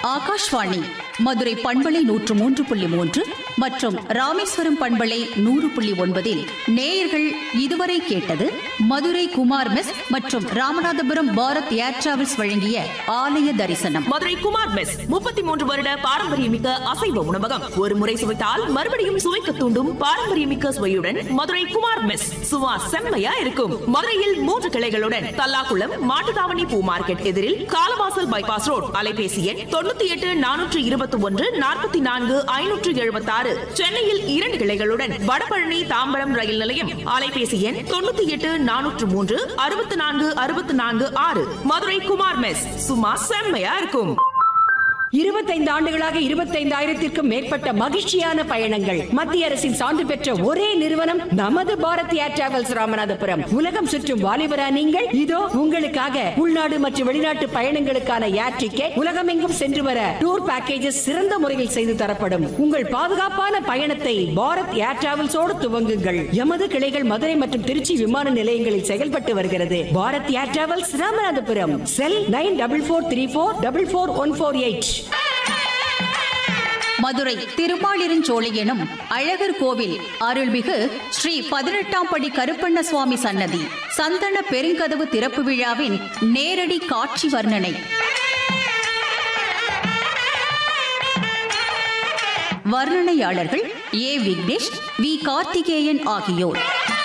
ஆகாஷ்வாணி மதுரை பண்பலை நூற்று மூன்று புள்ளி மூன்று மற்றும் ராமேஸ்வரம் பண்பலை நூறு புள்ளி ஒன்பதில் நேயர்கள் இதுவரை கேட்டது மதுரை குமார் மெஸ் மற்றும் ராமநாதபுரம் பாரத் ஏர் டிராவல்ஸ் வழங்கிய ஆலய தரிசனம் மதுரை குமார் மெஸ் முப்பத்தி மூன்று வருட பாரம்பரியமிக்க அசைவ உணவகம் ஒரு முறை சுவைத்தால் மறுபடியும் சுவைக்க தூண்டும் பாரம்பரியமிக்க சுவையுடன் மதுரை குமார் மெஸ் சுவா செம்மையா இருக்கும் மதுரையில் மூன்று கிளைகளுடன் தல்லாக்குளம் மாட்டுத்தாவணி பூ மார்க்கெட் எதிரில் காலவாசல் பைபாஸ் ரோட் அலைபேசி எண் தொண்ணூத்தி எட்டு நானூற்று இருபத்தி ஒன்று நாற்பத்தி நான்கு ஐநூற்று எழுபத்தி ஆறு சென்னையில் இரண்டு கிளைகளுடன் வடபழனி தாம்பரம் ரயில் நிலையம் அலைபேசி எண் தொண்ணூத்தி எட்டு நானூற்று மூன்று அறுபத்தி நான்கு அறுபத்தி நான்கு ஆறு மதுரை குமார் மெஸ் சும்மா செம்மையா இருக்கும் இருபத்தைந்து ஆண்டுகளாக இருபத்தைந்தாயிரத்திற்கும் மேற்பட்ட மகிழ்ச்சியான பயணங்கள் மத்திய அரசின் சான்று பெற்ற ஒரே நிறுவனம் நமது பாரத் ஏர் டிராவல்ஸ் ராமநாதபுரம் உலகம் சுற்றும் வாலிபரா நீங்கள் இதோ உங்களுக்காக உள்நாடு மற்றும் வெளிநாட்டு பயணங்களுக்கான ஏர் டிக்கெட் உலகமெங்கும் சென்று வர டூர் பேக்கேஜஸ் சிறந்த முறையில் செய்து தரப்படும் உங்கள் பாதுகாப்பான பயணத்தை பாரத் ஏர் டிராவல்ஸோடு துவங்குங்கள் எமது கிளைகள் மதுரை மற்றும் திருச்சி விமான நிலையங்களில் செயல்பட்டு வருகிறது Bharat air travels Ramanathapuram cell nine double four three four double four one four eight Madurai Thirumalirunjolai எனும் அழகர் கோவில் அருள்மிகு ஸ்ரீ பதினெட்டாம் படி கருப்பண்ண சுவாமி சன்னதி சந்தன பெருங்கதவு திறப்பு விழாவின் நேரடி காட்சி வர்ணனை வர்ணனையாளர்கள் ஏ விக்னேஷ் வி கார்த்திகேயன் ஆகியோர்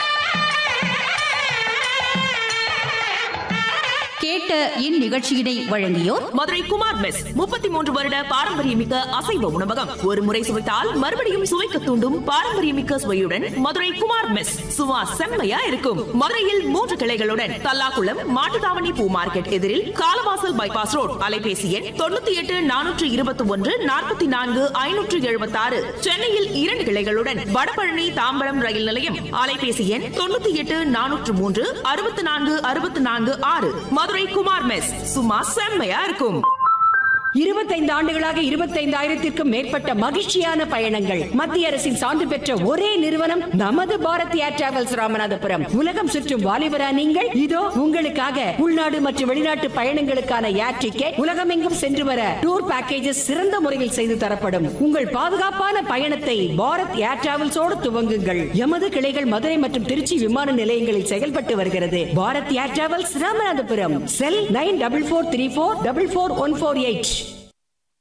கேட்ட இந்நிகழ்ச்சியினை வழங்கியோர் மதுரை குமார் மெஸ் முப்பத்தி மூன்று வருட பாரம்பரியமிக்க அசைவ உணவகம் ஒரு முறை சுவைத்தால் மறுபடியும் சுவைக்க தூண்டும் பாரம்பரியமிக்க சுவையுடன் மதுரை குமார் மெஸ் சுவா செம்மையா இருக்கும் மதுரையில் மூன்று கிளைகளுடன் தல்லாக்குளம் மாட்டுத்தாவணி பூ மார்க்கெட் எதிரில் காலவாசல் பைபாஸ் ரோட் அலைபேசி எண் தொண்ணூத்தி எட்டு நானூற்று இருபத்தி ஒன்று நாற்பத்தி நான்கு ஐநூற்று எழுபத்தி ஆறு சென்னையில் இரண்டு கிளைகளுடன் வடபழனி தாம்பரம் ரயில் நிலையம் அலைபேசி எண் தொண்ணூத்தி எட்டு நானூற்று மூன்று அறுபத்தி நான்கு அறுபத்தி நான்கு ஆறு மதுரை குமார் மெஸ் சும்மா செம்மையா இருக்கும் இருபத்தைந்து ஆண்டுகளாக இருபத்தைந்தாயிரத்திற்கும் மேற்பட்ட மகிழ்ச்சியான பயணங்கள் மத்திய அரசின் சான்று பெற்ற ஒரே நிறுவனம் நமது பாரத் ஏர் டிராவல்ஸ் ராமநாதபுரம் உலகம் சுற்றும் வாலிபரா நீங்கள் இதோ உங்களுக்காக உள்நாடு மற்றும் வெளிநாட்டு பயணங்களுக்கான ஏர் டிக்கெட் உலகமெங்கும் சென்று வர டூர் பேக்கேஜஸ் சிறந்த முறையில் செய்து தரப்படும் உங்கள் பாதுகாப்பான பயணத்தை பாரத் ஏர் டிராவல்ஸோடு துவங்குங்கள் எமது கிளைகள் மதுரை மற்றும் திருச்சி விமான நிலையங்களில் செயல்பட்டு வருகிறது Bharat air travels Ramanathapuram cell nine double four three four double four one four eight